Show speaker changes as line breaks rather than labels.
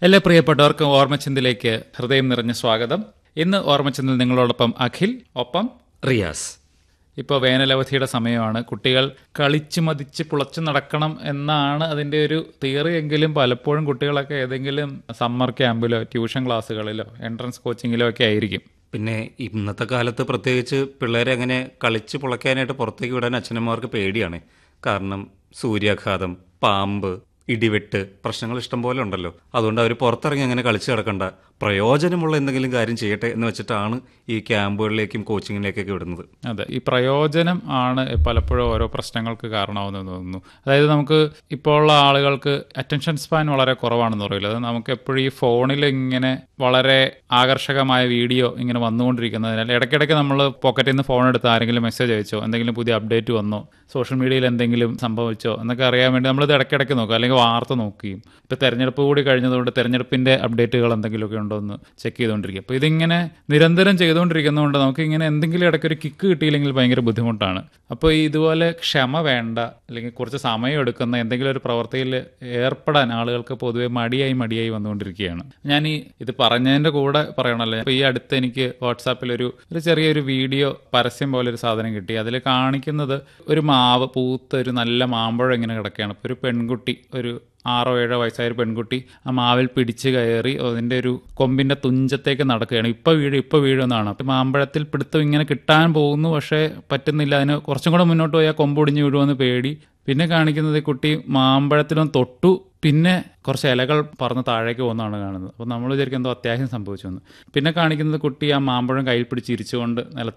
എല്ലാ പ്രിയപ്പെട്ടവർക്കും ഓർമ്മച്ചിന്തിലേക്ക് ഹൃദയം നിറഞ്ഞ സ്വാഗതം ഇന്ന് ഓർമ്മച്ചിന്തിൽ നിങ്ങളോടൊപ്പം അഖിൽ ഒപ്പം
റിയാസ്
ഇപ്പോൾ വേനലവധിയുടെ സമയമാണ് കുട്ടികൾ കളിച്ച് മതിച്ച് പുളച്ച് നടക്കണം എന്നാണ് അതിൻ്റെ ഒരു തിയറി എങ്കിലും പലപ്പോഴും കുട്ടികളൊക്കെ ഏതെങ്കിലും സമ്മർ ക്യാമ്പിലോ ട്യൂഷൻ ക്ലാസ്സുകളിലോ എൻട്രൻസ് കോച്ചിങ്ങിലോ ഒക്കെ ആയിരിക്കും
പിന്നെ ഇന്നത്തെ കാലത്ത് പ്രത്യേകിച്ച് പിള്ളേരെ അങ്ങനെ കളിച്ച് പുളയ്ക്കാനായിട്ട് പുറത്തേക്ക് വിടാൻ അച്ഛനമ്മമാർക്ക് പേടിയാണ് കാരണം സൂര്യാഘാതം പാമ്പ് ഇടിവെട്ട് പ്രശ്നങ്ങൾ ഇഷ്ടം പോലെ ഉണ്ടല്ലോ അതുകൊണ്ട് അവർ പുറത്തിറങ്ങി അങ്ങനെ കളിച്ച് കിടക്കണ്ട പ്രയോജനമുള്ള എന്തെങ്കിലും കാര്യം ചെയ്യട്ടെ എന്ന് വെച്ചിട്ടാണ് ഈ ക്യാമ്പുകളിലേക്കും കോച്ചിങ്ങിലേക്കൊക്കെ വിടുന്നത്
അതെ ഈ പ്രയോജനം ആണ് പലപ്പോഴും ഓരോ പ്രശ്നങ്ങൾക്ക് കാരണമാവുന്നത് തോന്നുന്നു അതായത് നമുക്ക് ഇപ്പോൾ ഉള്ള ആളുകൾക്ക് അറ്റൻഷൻ സ്പാൻ വളരെ കുറവാണെന്ന് പറയില്ല അത് നമുക്ക് എപ്പോഴും ഈ ഫോണിൽ ഇങ്ങനെ വളരെ ആകർഷകമായ വീഡിയോ ഇങ്ങനെ വന്നുകൊണ്ടിരിക്കുന്നതിനാൽ ഇടയ്ക്കിടയ്ക്ക് നമ്മൾ പോക്കറ്റിൽ നിന്ന് ഫോൺ എടുത്ത് ആരെങ്കിലും മെസ്സേജ് അയച്ചോ എന്തെങ്കിലും പുതിയ അപ്ഡേറ്റ് വന്നോ സോഷ്യൽ മീഡിയയിൽ എന്തെങ്കിലും സംഭവിച്ചോ എന്നൊക്കെ അറിയാൻ വേണ്ടി നമ്മളിത് ഇടയ്ക്കിടയ്ക്ക് നോക്കും അല്ലെങ്കിൽ വാർത്ത നോക്കുകയും ഇപ്പോൾ തെരഞ്ഞെടുപ്പ് കൂടി കഴിഞ്ഞതുകൊണ്ട് തെരഞ്ഞെടുപ്പിൻ്റെ അപ്ഡേറ്റുകൾ എന്തെങ്കിലുമൊക്കെ ഉണ്ടോ എന്ന് ചെക്ക് ചെയ്തുകൊണ്ടിരിക്കുക അപ്പോൾ ഇതിങ്ങനെ നിരന്തരം ചെയ്തുകൊണ്ടിരിക്കുന്നതുകൊണ്ട് നമുക്ക് ഇങ്ങനെ എന്തെങ്കിലും ഇടയ്ക്ക് ഒരു കിക്ക് കിട്ടിയില്ലെങ്കിൽ ഭയങ്കര ബുദ്ധിമുട്ടാണ് അപ്പോൾ ഈ ഇതുപോലെ ക്ഷമ വേണ്ട അല്ലെങ്കിൽ കുറച്ച് സമയം എടുക്കുന്ന എന്തെങ്കിലും ഒരു പ്രവൃത്തിയിൽ ഏർപ്പെടാൻ ആളുകൾക്ക് പൊതുവെ മടിയായി മടിയായി വന്നുകൊണ്ടിരിക്കുകയാണ് ഞാൻ ഈ ഇത് പറഞ്ഞതിൻ്റെ കൂടെ പറയണല്ലോ അപ്പോൾ ഈ അടുത്ത് എനിക്ക് വാട്സാപ്പിൽ ഒരു ഒരു ചെറിയൊരു വീഡിയോ പരസ്യം പോലെ ഒരു സാധനം കിട്ടി അതിൽ കാണിക്കുന്നത് ഒരു മാവ് പൂത്ത ഒരു നല്ല മാമ്പഴം ഇങ്ങനെ കിടക്കുകയാണ് അപ്പോൾ ഒരു പെൺകുട്ടി ഒരു ആറോ ഏഴോ വയസ്സായ ഒരു പെൺകുട്ടി ആ മാവിൽ പിടിച്ച് കയറി അതിൻ്റെ ഒരു കൊമ്പിൻ്റെ തുഞ്ചത്തേക്ക് നടക്കുകയാണ് ഇപ്പോൾ വീഴും ഇപ്പോൾ വീഴുമെന്നാണ് അപ്പം മാമ്പഴത്തിൽ പിടുത്തം ഇങ്ങനെ കിട്ടാൻ പോകുന്നു പക്ഷേ പറ്റുന്നില്ല അതിന് കുറച്ചും കൂടെ മുന്നോട്ട് പോയാൽ കൊമ്പ് ഒടിഞ്ഞ് വീഴുമെന്ന് പേടി പിന്നെ കാണിക്കുന്നത് ഈ കുട്ടി മാമ്പഴത്തിലൊന്ന് തൊട്ടു പിന്നെ കുറച്ച് ഇലകൾ പറന്ന് താഴേക്ക് പോകുന്നതാണ് കാണുന്നത് അപ്പോൾ നമ്മൾ വിചാരിക്കും എന്തോ അത്യാവശ്യം സംഭവിച്ചു എന്ന് പിന്നെ കാണിക്കുന്നത് കുട്ടി ആ മാമ്പഴം കയ്യിൽ പിടിച്ച് ഇരിച്ചുകൊണ്ട് നിലത്ത്